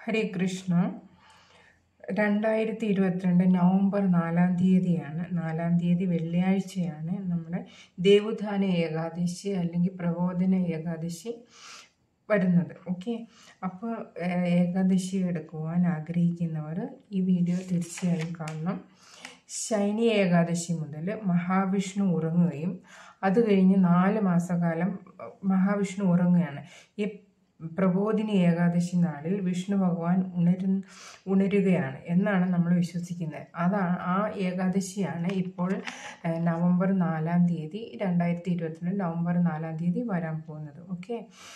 ഹരേ കൃഷ്ണ രണ്ടായിരത്തി ഇരുപത്തിരണ്ട് നവംബർ നാലാം തീയതിയാണ് നാലാം തീയതി വെള്ളിയാഴ്ചയാണ് നമ്മുടെ ദേവുധാന ഏകാദശി അല്ലെങ്കിൽ പ്രബോധന ഏകാദശി വരുന്നത് ഓക്കെ അപ്പോൾ ഏകാദശി എടുക്കുവാൻ ആഗ്രഹിക്കുന്നവർ ഈ വീഡിയോ തീർച്ചയായും കാണണം ശൈനി ഏകാദശി മുതൽ മഹാവിഷ്ണു ഉറങ്ങുകയും അത് കഴിഞ്ഞ് നാല് മാസക്കാലം മഹാവിഷ്ണു ഉറങ്ങുകയാണ് ഈ പ്രബോധിനി ഏകാദശി നാളിൽ വിഷ്ണു ഭഗവാൻ ഉണരു ഉണരുകയാണ് എന്നാണ് നമ്മൾ വിശ്വസിക്കുന്നത് അതാണ് ആ ഏകാദശിയാണ് ഇപ്പോൾ ഏഹ്, നവംബർ നാലാം തീയതി രണ്ടായിരത്തി ഇരുപത്തിരണ്ട് നവംബർ നാലാം തീയതി വരാൻ പോകുന്നത് ഓക്കെ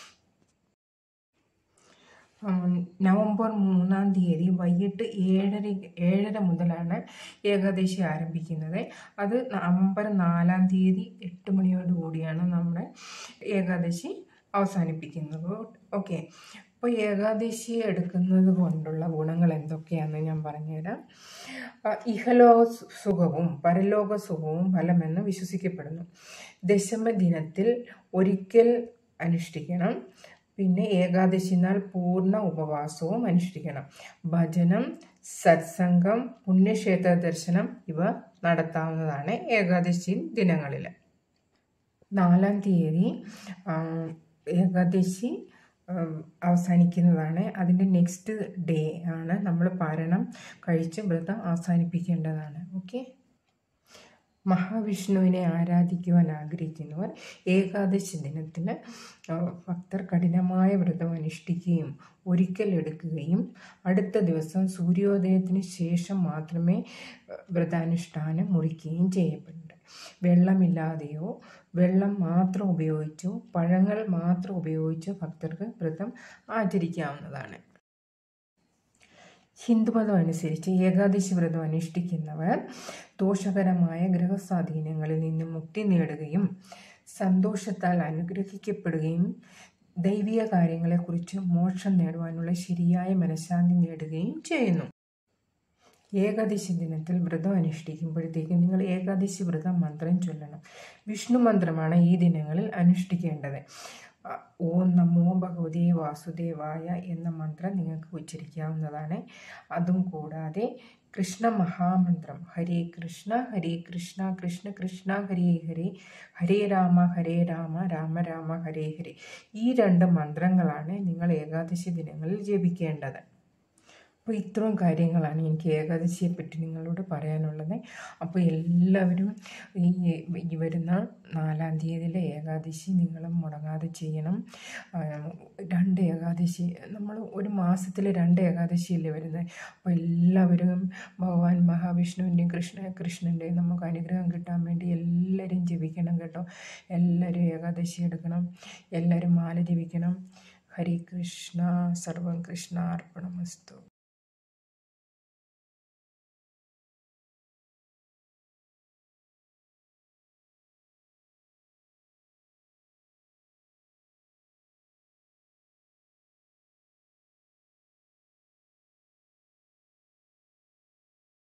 ഉം, നവംബർ മൂന്നാം തീയതി വൈകിട്ട് ഏഴര ഏഴര മുതലാണ് ഏകാദശി ആരംഭിക്കുന്നത് അത് നവംബർ നാലാം തീയതി എട്ട് മണിയോട് കൂടിയാണ് നമ്മുടെ ഏകാദശി അവസാനിപ്പിക്കുന്നത് ഓക്കെ അപ്പോൾ ഏകാദശി എടുക്കുന്നത് കൊണ്ടുള്ള ഗുണങ്ങൾ എന്തൊക്കെയാണെന്ന് ഞാൻ പറഞ്ഞുതരാം ആ, ഇഹലോക സു- സുഖവും പരലോക സുഖവും ഫലമെന്ന് വിശ്വസിക്കപ്പെടുന്നു ദശമ ദിനത്തിൽ ഒരിക്കൽ അനുഷ്ഠിക്കണം പിന്നെ ഏകാദശി നാൾ പൂർണ്ണ ഉപവാസവും അനുഷ്ഠിക്കണം ഭജനം സത്സംഗം പുണ്യക്ഷേത്ര ദർശനം ഇവ നടത്താവുന്നതാണ് ഏകാദശി ദിനങ്ങളിൽ നാലാം തീയതി ആ, ഏകാദശി ഉം, അവസാനിക്കുന്നതാണ് അതിൻ്റെ നെക്സ്റ്റ് ഡേ ആണ് നമ്മൾ പാരണം കഴിച്ച് വ്രതം അവസാനിപ്പിക്കേണ്ടതാണ് ഓക്കെ മഹാവിഷ്ണുവിനെ ആരാധിക്കുവാൻ ആഗ്രഹിക്കുന്നവർ ഏകാദശി ദിനത്തിന് ആ, ഭക്തർ കഠിനമായ വ്രതം അനുഷ്ഠിക്കുകയും ഒരിക്കൽ എടുക്കുകയും അടുത്ത ദിവസം സൂര്യോദയത്തിന് ശേഷം മാത്രമേ ആ, വ്രതാനുഷ്ഠാനം മുറിക്കുകയും ചെയ്യപ്പെടുന്നുണ്ട് വെള്ളമില്ലാതെയോ വെള്ളം മാത്രം ഉപയോഗിച്ചോ പഴങ്ങൾ മാത്രം ഉപയോഗിച്ചോ ഭക്തർക്ക് വ്രതം ആചരിക്കാവുന്നതാണ് ഹിന്ദുമതം അനുസരിച്ച് ഏകാദശി വ്രതം അനുഷ്ഠിക്കുന്നവർ ദോഷകരമായ ഗ്രഹസ്വാധീനങ്ങളിൽ നിന്ന് മുക്തി നേടുകയും സന്തോഷത്താൽ അനുഗ്രഹിക്കപ്പെടുകയും ദൈവിക കാര്യങ്ങളെക്കുറിച്ച് മോക്ഷം നേടുവാനുള്ള ശരിയായ മനഃശാന്തി നേടുകയും ചെയ്യുന്നു ഏകാദശി ദിനത്തിൽ വ്രതം അനുഷ്ഠിക്കുമ്പോഴത്തേക്ക് നിങ്ങൾ ഏകാദശി വ്രതം മന്ത്രം ചൊല്ലണം വിഷ്ണു മന്ത്രമാണ് ഈ ദിനങ്ങളിൽ അനുഷ്ഠിക്കേണ്ടത് അ, ഓം നമോ ഭഗവതേ വാസുദേവായ എന്ന മന്ത്രം നിങ്ങൾക്ക് ഉച്ചരിക്കാവുന്നതാണ് അതും കൂടാതെ കൃഷ്ണ മഹാമന്ത്രം ഹരേ കൃഷ്ണ ഹരേ കൃഷ്ണ കൃഷ്ണ കൃഷ്ണ ഹരേ ഹരേ ഹരേ രാമ ഹരേ രാമ രാമ രാമ ഹരേ ഹരേ ഈ രണ്ട് മന്ത്രങ്ങളാണ് നിങ്ങൾ ഏകാദശി ദിനങ്ങളിൽ ജപിക്കേണ്ടത് അപ്പോൾ ഇത്രയും കാര്യങ്ങളാണ് എനിക്ക് ഏകാദശിയെ പറ്റി നിങ്ങളോട് പറയാനുള്ളത് അപ്പോൾ എല്ലാവരും ഈ ഈ വരുന്ന നാലാം തീയതിയിലെ ഏകാദശി നിങ്ങൾ മുടങ്ങാതെ ചെയ്യണം ആ, രണ്ട് ഏകാദശി നമ്മൾ ഒരു മാസത്തിൽ രണ്ട് ഏകാദശിയല്ലേ വരുന്നത് അപ്പോൾ എല്ലാവരും ഭഗവാൻ മഹാവിഷ്ണുവിൻ്റെയും കൃഷ്ണ കൃഷ്ണൻ്റെയും നമുക്ക് അനുഗ്രഹം കിട്ടാൻ വേണ്ടി എല്ലാവരും ജപിക്കണം കേട്ടോ എല്ലാവരും ഏകാദശി എടുക്കണം എല്ലാവരും മാല ജപിക്കണം ഹരേ കൃഷ്ണ സർവം കൃഷ്ണ അർപ്പണമസ്തു